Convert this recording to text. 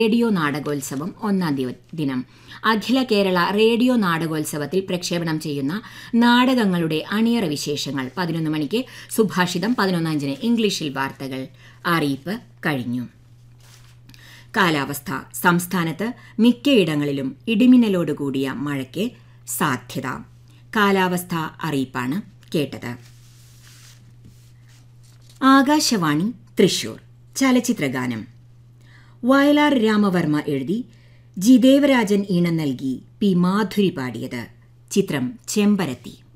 radio നാടകോത്സവം ഒന്നാം ദിവ- ദിനം അഖില കേരള റേഡിയോ നാടകോത്സവത്തിൽ പ്രക്ഷേപണം ചെയ്യുന്ന നാടകങ്ങളുടെ അണിയറ വിശേഷങ്ങൾ പതിനൊന്ന് മണിക്ക് സുഭാഷിതം പതിനൊന്നഞ്ചിന് ഇംഗ്ലീഷിൽ വാർത്തകൾ അറിയിപ്പ് കഴിഞ്ഞു കാലാവസ്ഥ സംസ്ഥാനത്ത് മിക്കയിടങ്ങളിലും ഇടിമിന്നലോടുകൂടിയ മഴയ്ക്ക് സാധ്യത കാലാവസ്ഥ അറിയിപ്പാണ് കേട്ടത് ആകാശവാണി തൃശൂർ ചലച്ചിത്രഗാനം വയലാർ രാമവർമ്മ എഴുതി ജി ദേവരാജൻ ഈണം നൽകി പി മാധുരി പാടിയത് ചിത്രം ചെമ്പരത്തി